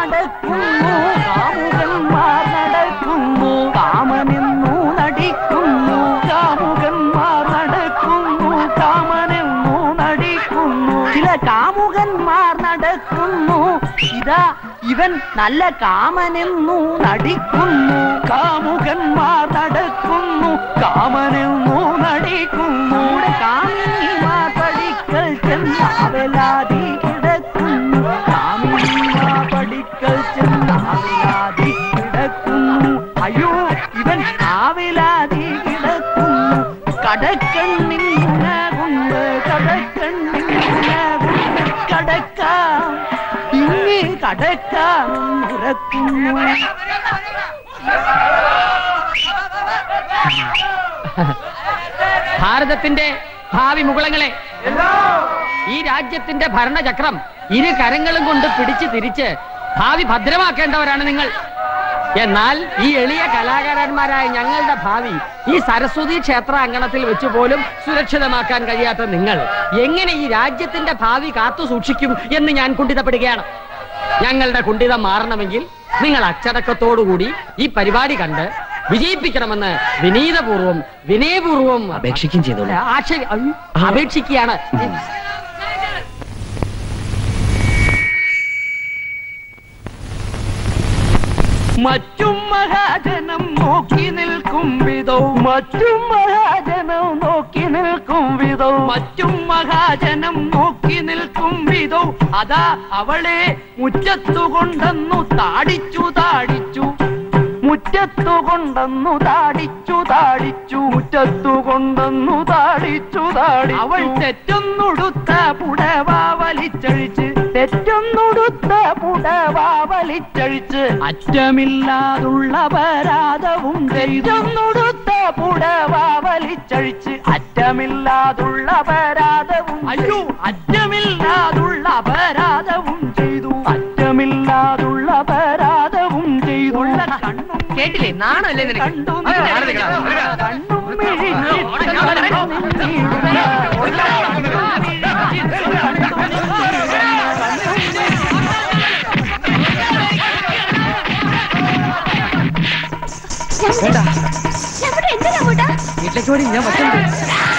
നടക്കുന്നു കാമുകന്മാർ നടക്കുന്നു കാമനെന്നു നടിക്കുന്നു കാമുകന്മാർ നടക്കുന്നു കാമനെന്നു നടിക്കുന്നു ചില കാമുകന്മാർ നടക്കുന്നു ഇതാ ഇവൻ നല്ല കാമനെന്നു നടിക്കുന്നു കാമുകന്മാർ നടക്കുന്നു കാമനെന്നു നടിക്കുന്നു ഇവിടെ കാമിനിമാർ പഠിക്കൽ ചെന്നാവലാതി കിടക്കുന്നു കാമിനിമാർ പഠിക്കൽ ചെന്നാവലാതി കിടക്കുന്നു അയ്യോ ഇവൻ ആവിലാതി കിടക്കുന്നു കടക്കണ്ണിൻ മുനകുണ്ട് കടക്കണ്ണിൻ മുനകുണ്ട് കടക്കാം ഇങ്ങി കടക്കാം ഉറക്കുന്നു ഭാരതത്തിന്റെ ഭാവി മുകുളങ്ങളെ ഈ രാജ്യത്തിന്റെ ഭരണചക്രം ഇരു കരങ്ങളും കൊണ്ട് പിടിച്ച് തിരിച്ച് ഭാവി ഭദ്രമാക്കേണ്ടവരാണ് നിങ്ങൾ എന്നാൽ ഈ എളിയ കലാകാരന്മാരായ ഞങ്ങളുടെ ഭാവി ഈ സരസ്വതി ക്ഷേത്ര അങ്കണത്തിൽ വെച്ച് പോലും സുരക്ഷിതമാക്കാൻ കഴിയാത്ത നിങ്ങൾ എങ്ങനെ ഈ രാജ്യത്തിന്റെ ഭാവി കാത്തു സൂക്ഷിക്കും എന്ന് ഞാൻ കുണ്ഠിതപ്പെടുകയാണ് ഞങ്ങളുടെ കുണ്ഠിതം മാറണമെങ്കിൽ നിങ്ങൾ അച്ചടക്കത്തോടുകൂടി ഈ പരിപാടി കണ്ട് വിജയിപ്പിക്കണമെന്ന് വിനീതപൂർവം വിനയപൂർവം അപേക്ഷിക്കുകയും ചെയ്തോളൂ. ആക്ഷേപ അയ്യോ, അപേക്ഷിക്കുകയാണ് മറ്റും മഹാജനം നോക്കി നിൽക്കും വിധൗ മറ്റും മഹാജനം നോക്കി നിൽക്കും വിധൗ മറ്റും മഹാജനം നോക്കി നിൽക്കും വിധൗ അതാ അവളെ മുറ്റത്തു കൊണ്ടെന്നു താടിച്ചു താടിച്ചു മുറ്റത്തു കൊണ്ടെന്നു താടിച്ചു താടിച്ചു മുറ്റത്തു കൊണ്ടെന്നു താടിച്ചു താടി അവൾ തെറ്റൊന്നുടുത്ത പുടവ വലിച്ചഴിച്ച് തെറ്റൊന്നുടുത്ത പുടവ വലിച്ചഴിച്ച് അറ്റമില്ലാതുള്ള പരാതവും തെറ്റൊന്നുടുത്ത പുടവ വലിച്ചഴിച്ച് അറ്റമില്ലാതുള്ള പരാതവും അയ്യോ അറ്റമില്ലാതുള്ള അപരാധവും ചെയ്തു അറ്റമില്ലാതുള്ള അപരാധവും ചെയ്തു കണ്ണും കേട്ടില്ലേ നാണല്ലേ നിനക്ക് കണ്ടും ആ, മാറി നിൽക്കണം. കണ്ണും മിഴിച്ചിട്ട് നമ്മുടെ എന്താ വീട്ടിലേക്ക് പോടി ഞാൻ പറ്റുന്നുണ്ട്